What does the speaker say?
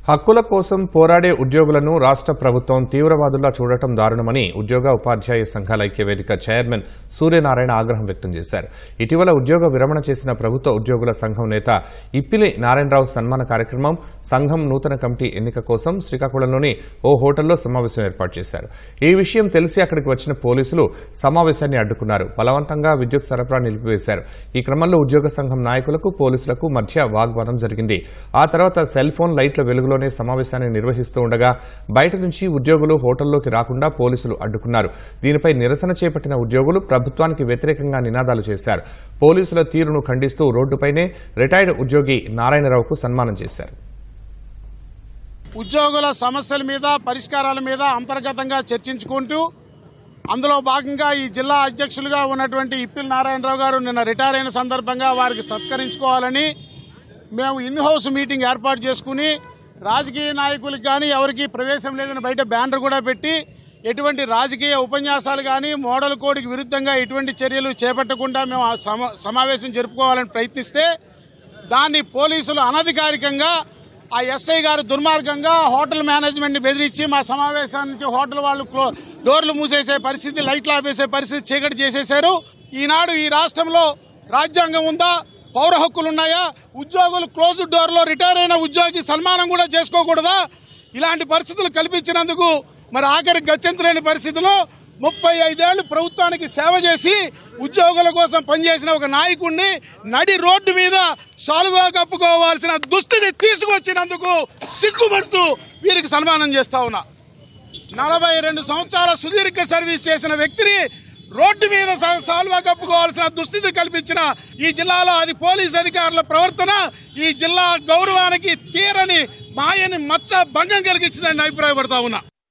హక్కుల కోసం పోరాడే ఉద్యోగులను రాష్ట్ర ప్రభుత్వం తీవ్రవాదుల్లా చూడటం దారుణమని ఉద్యోగ ఉపాధ్యాయ సంఘాల ఐక్యవేదిక చైర్మన్ సూర్యనారాయణ ఆగ్రహం వ్యక్తం చేశారు ఇటీవల ఉద్యోగ విరమణ చేసిన ప్రభుత్వ ఉద్యోగుల సంఘం నేత ఇప్పిలి నారాయణరావు సన్మాన కార్యక్రమం సంఘం నూతన కమిటీ ఎన్నిక కోసం శ్రీకాకుళంలోని ఓ హోటల్లో సమావేశం ఏర్పాటు చేశారు ఈ విషయం తెలిసి అక్కడికి వచ్చిన పోలీసులు సమావేశాన్ని అడ్డుకున్నారు బలవంతంగా విద్యుత్ సరఫరా నిలిపివేశారు ఈ క్రమంలో ఉద్యోగ సంఘం నాయకులకు పోలీసులకు మధ్య వాగ్వాదం జరిగింది ఆ తర్వాత సెల్ ఫోన్ లైట్ల వెలుగులోనే సమావేశాన్ని నిర్వహిస్తూ ఉండగా బయట నుంచి ఉద్యోగులు హోటల్లోకి రాకుండా పోలీసులు అడ్డుకున్నారు దీనిపై నిరసన చేపట్టిన ఉద్యోగులు ప్రభుత్వానికి వ్యతిరేకంగా నినాదాలు చేశారు పోలీసుల తీరును ఖండిస్తూ రోడ్డుపైనే రిటైర్డ్ ఉద్యోగి నారాయణరావుకు సన్మానం చేశారు ఉద్యోగుల సమస్యల మీద పరిష్కారాల మీద అంతర్గతంగా చర్చించుకుంటూ అందులో భాగంగా ఈ జిల్లా అధ్యక్షులుగా ఉన్నటువంటి ఇప్పిల్ నారాయణరావు గారు నిన్న రిటైర్ అయిన సందర్భంగా వారికి సత్కరించుకోవాలని మేము ఇన్ హౌస్ మీటింగ్ ఏర్పాటు చేసుకుని రాజకీయ నాయకులకు కానీ ఎవరికి ప్రవేశం లేదని బయట బ్యానర్ కూడా పెట్టి ఎటువంటి రాజకీయ ఉపన్యాసాలు కానీ మోడల్ కోడ్కి విరుద్ధంగా ఎటువంటి చర్యలు చేపట్టకుండా మేము ఆ సమా- సమావేశం జరుపుకోవాలని ప్రయత్నిస్తే దాన్ని పోలీసులు అనధికారికంగా ఆ ఎస్ఐ గారు దుర్మార్గంగా హోటల్ మేనేజ్మెంట్ ని బెదిరించి మా సమావేశం నుంచి హోటల్ వాళ్ళు క్లో- డోర్లు మూసేసే పరిస్థితి లైట్లు ఆపేసే పరిస్థితి చీకటి చేసేశారు ఈనాడు ఈ రాష్ట్రంలో రాజ్యాంగం ఉందా పౌర హక్కులు ఉన్నాయా ఉద్యోగులు క్లోజ్ డోర్ లో రిటైర్ అయిన ఉద్యోగి సన్మానం కూడా చేసుకోకూడదా ఇలాంటి పరిస్థితులు కల్పించినందుకు మరి ఆఖరికి గత్యంతరైన పరిస్థితిలో ముప్పై ఐదేళ్లు ప్రభుత్వానికి సేవ చేసి ఉద్యోగుల కోసం పనిచేసిన ఒక నాయకుడిని నడి రోడ్డు మీద సాలువా కప్పుకోవాల్సిన దుస్థితి తీసుకొచ్చినందుకు సిగ్గుపడుతూ వీరికి సన్మానం చేస్తా ఉన్నా నలభై రెండు సంవత్సరాల సుదీర్ఘ సర్వీస్ చేసిన వ్యక్తిని రోడ్డు మీద సా- సాల్వా కప్పుకోవాల్సిన దుస్థితి కల్పించిన ఈ జిల్లాలో అది పోలీస్ అధికారుల ప్రవర్తన ఈ జిల్లా గౌరవానికి తీరని మాయని మచ్చ భంగం కలిగించిందని అభిప్రాయపడతా ఉన్నా